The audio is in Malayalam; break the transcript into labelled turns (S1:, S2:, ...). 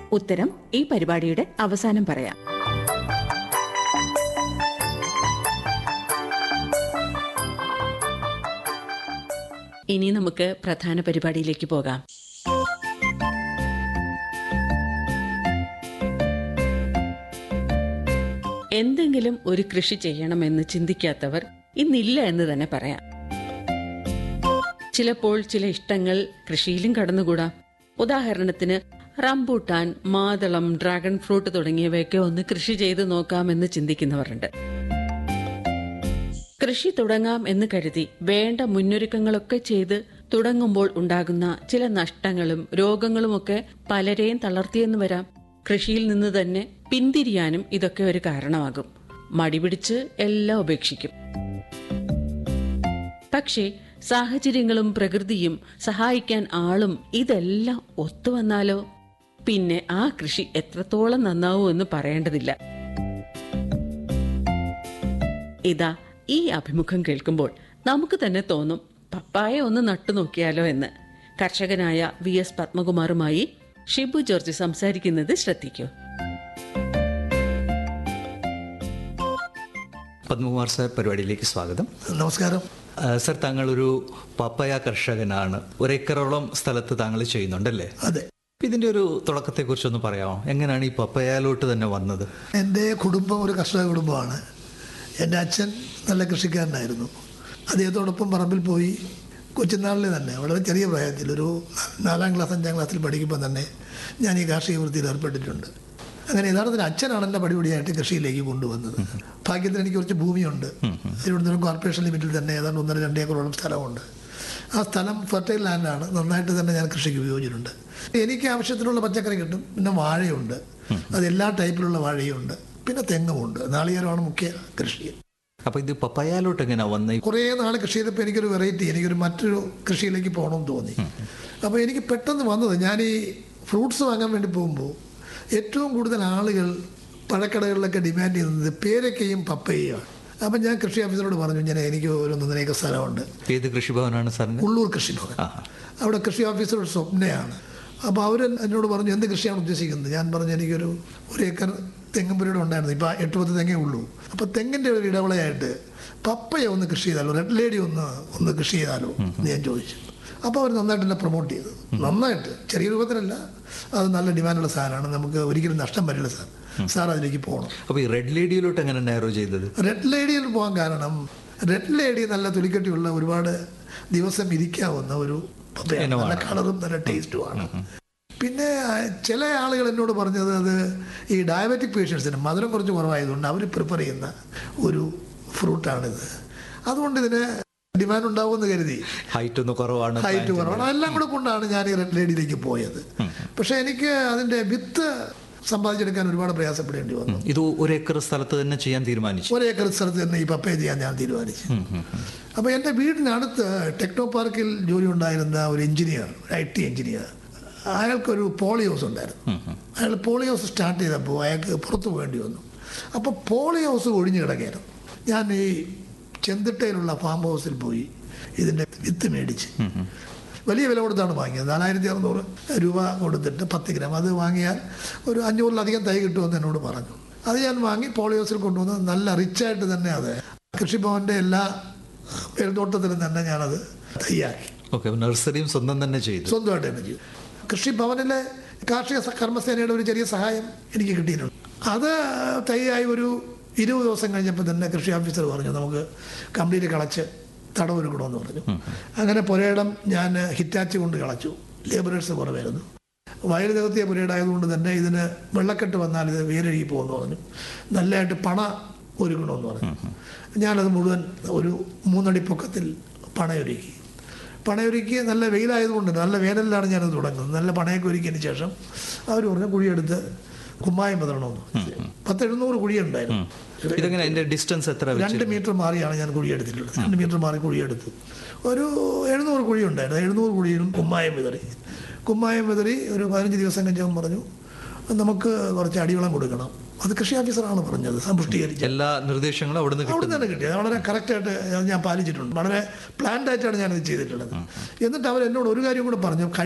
S1: ഉത്തരം ഈ പരിപാടിയുടെ അവസാനം പറയാം ഇനി നമുക്ക് പ്രധാന പരിപാടിയിലേക്ക് പോകാം എന്തെങ്കിലും ഒരു കൃഷി ചെയ്യണമെന്ന് ചിന്തിക്കാത്തവർ ഇന്നില്ല എന്ന് തന്നെ പറയാം ചിലപ്പോൾ ചില ഇഷ്ടങ്ങൾ കൃഷിയിലും കടന്നുകൂടാം ഉദാഹരണത്തിന് റംബൂട്ടാൻ മാതളം ഡ്രാഗൺ ഫ്രൂട്ട് തുടങ്ങിയവയൊക്കെ ഒന്ന് കൃഷി ചെയ്ത് നോക്കാമെന്ന് ചിന്തിക്കുന്നവരുണ്ട് കൃഷി തുടങ്ങാം എന്ന് കരുതി വേണ്ട മുന്നൊരുക്കങ്ങളൊക്കെ ചെയ്ത് തുടങ്ങുമ്പോൾ ഉണ്ടാകുന്ന ചില നഷ്ടങ്ങളും രോഗങ്ങളുമൊക്കെ പലരെയും തളർത്തിയെന്ന് വരാം കൃഷിയിൽ നിന്ന് തന്നെ പിന്തിരിയാനും ഇതൊക്കെ ഒരു കാരണമാകും മടിപിടിച്ച് എല്ലാം ഉപേക്ഷിക്കും പക്ഷേ സാഹചര്യങ്ങളും പ്രകൃതിയും സഹായിക്കാൻ ആളും ഇതെല്ലാം ഒത്തുവന്നാലോ പിന്നെ ആ കൃഷി എത്രത്തോളം നന്നാവുമെന്ന് പറയേണ്ടതില്ല ഇതാ ഈ അഭിമുഖം കേൾക്കുമ്പോൾ നമുക്ക് തന്നെ തോന്നും പപ്പായ ഒന്ന് നട്ടു നോക്കിയാലോ എന്ന് കർഷകനായ വി എസ് പത്മകുമാറുമായി ഷിബു ജോർജ് സംസാരിക്കുന്നത് ശ്രദ്ധിക്കൂ
S2: പത്മകുമാർ സാർ പരിപാടിയിലേക്ക് സ്വാഗതം
S3: നമസ്കാരം
S2: ആ, സർ താങ്കൾ ഒരു പപ്പയ കർഷകനാണ് ഒരേക്കറോളം സ്ഥലത്ത് താങ്കൾ ചെയ്യുന്നുണ്ടല്ലേ
S3: അതെ
S2: അപ്പൊ ഇതിന്റെ ഒരു തുടക്കത്തെക്കുറിച്ചൊന്ന് പറയാമോ എങ്ങനെയാണ് ഈ പപ്പയയിലോട്ട് തന്നെ വന്നത്
S3: എൻ്റെ കുടുംബം ഒരു കർഷക കുടുംബമാണ് എൻ്റെ അച്ഛൻ നല്ല കൃഷിക്കാരനായിരുന്നു അദ്ദേഹത്തോടൊപ്പം പറമ്പിൽ പോയി കൊച്ചുനാളിൽ തന്നെ വളരെ ചെറിയ പ്രായത്തിൽ ഒരു നാലാം ക്ലാസ് അഞ്ചാം ക്ലാസ്സിൽ പഠിക്കുമ്പോൾ തന്നെ ഞാൻ ഈ കാർഷിക വൃത്തിയിൽ ഏർപ്പെട്ടിട്ടുണ്ട് അങ്ങനെ യഥാർത്ഥത്തിൽ അച്ഛനാണ് എന്നെ പടിപടിയായിട്ട് കൃഷിയിലേക്ക് കൊണ്ടുവന്നത് ഭാഗ്യത്തിന് എനിക്ക് കുറച്ച് ഭൂമിയുണ്ട് തിരുവനന്തപുരം കോർപ്പറേഷൻ ലിമിറ്റിൽ തന്നെ ഏതാണ്ട് ഒന്നര രണ്ട് ഏക്കറോളം സ്ഥലമുണ്ട് ആ സ്ഥലം ഫെർട്ടൈൽ ലാൻഡാണ് നന്നായിട്ട് തന്നെ ഞാൻ കൃഷിക്ക് ഉപയോഗിച്ചിട്ടുണ്ട് എനിക്ക് ആവശ്യത്തിനുള്ള പച്ചക്കറി കിട്ടും പിന്നെ വാഴയുണ്ട് അത് എല്ലാ ടൈപ്പിലുള്ള വാഴയുണ്ട് പിന്നെ തെങ്ങുമുണ്ട് നാളികേരമാണ് മുഖ്യ കൃഷി
S2: അപ്പൊ ഇത് പപ്പയയിലോട്ട് എങ്ങനെയാ വന്നത്
S3: കുറേ നാൾ കൃഷി ചെയ്തപ്പോൾ എനിക്കൊരു വെറൈറ്റി എനിക്കൊരു മറ്റൊരു കൃഷിയിലേക്ക് പോകണമെന്ന് തോന്നി അപ്പോൾ എനിക്ക് പെട്ടെന്ന് വന്നത് ഞാൻ ഈ ഫ്രൂട്ട്സ് വാങ്ങാൻ വേണ്ടി പോകുമ്പോൾ ഏറ്റവും കൂടുതൽ ആളുകൾ പഴക്കടകളിലൊക്കെ ഡിമാൻഡ് ചെയ്യുന്നത് പേരക്കയും പപ്പയുമാണ് അപ്പം ഞാൻ കൃഷി ഓഫീസറോട് പറഞ്ഞു ഞാൻ എനിക്ക് ഒരു ഒന്നരേക്കർ സ്ഥലമുണ്ട്
S2: ഏത് കൃഷിഭവനാണ് സാറിന്
S3: ഉള്ളൂർ കൃഷിഭവൻ അവിടെ കൃഷി ഓഫീസർ ഒരു സ്വപ്നയാണ് അപ്പോൾ അവർ എന്നോട് പറഞ്ഞു എന്ത് കൃഷിയാണ് ഉദ്ദേശിക്കുന്നത് ഞാൻ പറഞ്ഞു എനിക്കൊരു ഒരു ഏക്കർ തെങ്ങും പുരയുടെ ഉണ്ടായിരുന്നു ഇപ്പോൾ എട്ട് പത്ത് തെങ്ങേ ഉള്ളൂ അപ്പോൾ തെങ്ങിൻ്റെ ഒരു ഇടവിളയായിട്ട് പപ്പയ ഒന്ന് കൃഷി ചെയ്താലോ റെഡ് ലേഡി ഒന്ന് ഒന്ന് കൃഷി ചെയ്താലോ എന്ന് ഞാൻ ചോദിച്ചു അപ്പോൾ അവർ നന്നായിട്ട് എന്നെ പ്രൊമോട്ട് ചെയ്തു നന്നായിട്ട് ചെറിയ രൂപത്തിലല്ല അത് നല്ല ഡിമാൻഡുള്ള സാധനമാണ് നമുക്ക് ഒരിക്കലും നഷ്ടം വരില്ല സാർ സാർ അതിലേക്ക് പോകണം
S2: അപ്പൊ ഈ റെഡ് ലേഡിയിലോട്ട് എങ്ങനെ നാരോ ചെയ്തത്
S3: റെഡ് ലേഡിയിൽ പോകാൻ കാരണം റെഡ് ലേഡി നല്ല തുലിക്കട്ടിയുള്ള ഒരുപാട് ദിവസം ഇരിക്കാവുന്ന ഒരു പപ്പയാണ്. നല്ല കളറും നല്ല ടേസ്റ്റുമാണ് പിന്നെ ആ, ചില ആളുകൾ എന്നോട് പറഞ്ഞത് അത് ഈ ഡയബറ്റിക് പേഷ്യൻസിന് മധുരം കുറച്ച് കുറവായതുകൊണ്ട് അവർ പ്രിഫർ ചെയ്യുന്ന ഒരു ഫ്രൂട്ടാണിത് അതുകൊണ്ട് ഇതിന് ഡിമാൻഡ് ഉണ്ടാവുമെന്ന് കരുതി
S2: ഹൈറ്റ് ഒന്ന് കുറവാണ്
S3: ഹൈറ്റ് കുറവാണ് അതെല്ലാം കൂടെ കൊണ്ടാണ് ഞാൻ ഈ റെഡ് ലേഡിയിലേക്ക് പോയത് പക്ഷെ എനിക്ക് അതിൻ്റെ വിത്ത് സമ്പാദിച്ചെടുക്കാൻ ഒരുപാട് പ്രയാസപ്പെടേണ്ടി വന്നു
S2: ഇത് ഒരു ഏക്കർ സ്ഥലത്ത് തന്നെ ചെയ്യാൻ തീരുമാനിച്ചു
S3: ഒരേക്കർ സ്ഥലത്ത് തന്നെ ഈ പപ്പയ ചെയ്യാൻ ഞാൻ തീരുമാനിച്ചു അപ്പോൾ എൻ്റെ വീടിനടുത്ത് ടെക്നോ പാർക്കിൽ ജോലി ഉണ്ടായിരുന്ന ഒരു എഞ്ചിനീയർ ഐ ടി എഞ്ചിനീയർ അയാൾക്കൊരു പോളിയോസ് ഉണ്ടായിരുന്നു അയാൾ പോളിയോസ് സ്റ്റാർട്ട് ചെയ്തപ്പോൾ അയാൾക്ക് പുറത്തു പോകേണ്ടി വന്നു അപ്പോൾ പോളിയോസ് ഒഴിഞ്ഞു കിടക്കുകയായിരുന്നു ഞാൻ ഈ ചെന്തിട്ടയിലുള്ള ഫാം ഹൗസിൽ പോയി ഇതിൻ്റെ വിത്ത് മേടിച്ച് വലിയ വില കൊടുത്താണ് വാങ്ങിയത് നാലായിരത്തി അറുന്നൂറ് രൂപ കൊടുത്തിട്ട് പത്ത് ഗ്രാം അത് വാങ്ങിയാൽ ഒരു അഞ്ഞൂറിലധികം തൈ കിട്ടുമെന്ന് എന്നോട് പറഞ്ഞു അത് ഞാൻ വാങ്ങി പോളിയോസിൽ കൊണ്ടുവന്ന് നല്ല റിച്ചായിട്ട് തന്നെ അത് കൃഷിഭവൻ്റെ എല്ലാ മേൽനോട്ടത്തിലും തന്നെ ഞാനത് തയ്യാക്കി
S2: ഓക്കെ നഴ്സറിയും സ്വന്തം തന്നെ ചെയ്തു
S3: സ്വന്തമായിട്ട് തന്നെ ചെയ്തു കൃഷിഭവനിലെ കാർഷിക സ- കർമ്മസേനയുടെ ഒരു ചെറിയ സഹായം എനിക്ക് കിട്ടിയിട്ടുണ്ട് അത് തൈയായി ഒരു ഇരുപത് ദിവസം കഴിഞ്ഞപ്പോൾ തന്നെ കൃഷി ഓഫീസർ പറഞ്ഞു നമുക്ക് കംപ്ലീറ്റ് കളച്ച് തടവൊരുക്കണമെന്ന് പറഞ്ഞു അങ്ങനെ പുരയിടം ഞാൻ ഹിറ്റാച്ച് കൊണ്ട് കളച്ചു ലേബറേഴ്സ് കുറവായിരുന്നു വയൽ നികത്തിയ പുരയിടായതുകൊണ്ട് തന്നെ ഇതിന് വെള്ളക്കെട്ട് വന്നാൽ ഇത് വേരഴുകി പോകുമെന്ന് പറഞ്ഞു നല്ലതായിട്ട് പണ ഒരുക്കണമെന്ന് പറഞ്ഞു ഞാനത് മുഴുവൻ ഒരു മൂന്നടി പൊക്കത്തിൽ പണയൊരുക്കി പണയൊരുക്കി നല്ല വെയിലായതുകൊണ്ട് നല്ല വേനലിലാണ് ഞാനത് തുടങ്ങുന്നത് നല്ല പണയൊക്കെ ഒരുക്കിയതിന് ശേഷം അവർ പറഞ്ഞു കുഴിയെടുത്ത് കുമ്മായം പതറണമെന്ന് പത്ത് എഴുന്നൂറ് കുഴിയുണ്ടായിരുന്നു
S2: ഇതെങ്ങനെ അതിന്റെ ഡിസ്റ്റൻസ് എത്ര വെച്ച്
S3: രണ്ട് മീറ്റർ മാറിയാണ് ഞാൻ കുഴിയെടുത്തിട്ടുള്ളത് രണ്ട് മീറ്റർ മാറി കുഴിയെടുത്തു ഒരു എഴുന്നൂറ് കുഴി ഉണ്ടായിരുന്നു എഴുന്നൂറ് കുഴിയിലും കുമ്മായം വിതറി കുമ്മായം വിതറി ഒരു പതിനഞ്ച് ദിവസം കഴിഞ്ഞാൽ പറഞ്ഞു നമുക്ക് കുറച്ച് അടിവളം കൊടുക്കണം അത് കൃഷി ഓഫീസറാണ് പറഞ്ഞത് സമ്പുഷ്ടീകരിച്ച്
S2: എല്ലാ നിർദ്ദേശങ്ങളും അവിടുന്ന്
S3: അവിടെ
S2: കിട്ടും
S3: തന്നെ കിട്ടിയത് വളരെ കറക്റ്റായിട്ട് ഞാൻ പാലിച്ചിട്ടുണ്ട് വളരെ പ്ലാൻഡ് ആയിട്ടാണ് ഞാനത് ചെയ്തിട്ടുള്ളത് എന്നിട്ട് അവർ എന്നോട് ഒരു കാര്യം കൂടെ പറഞ്ഞു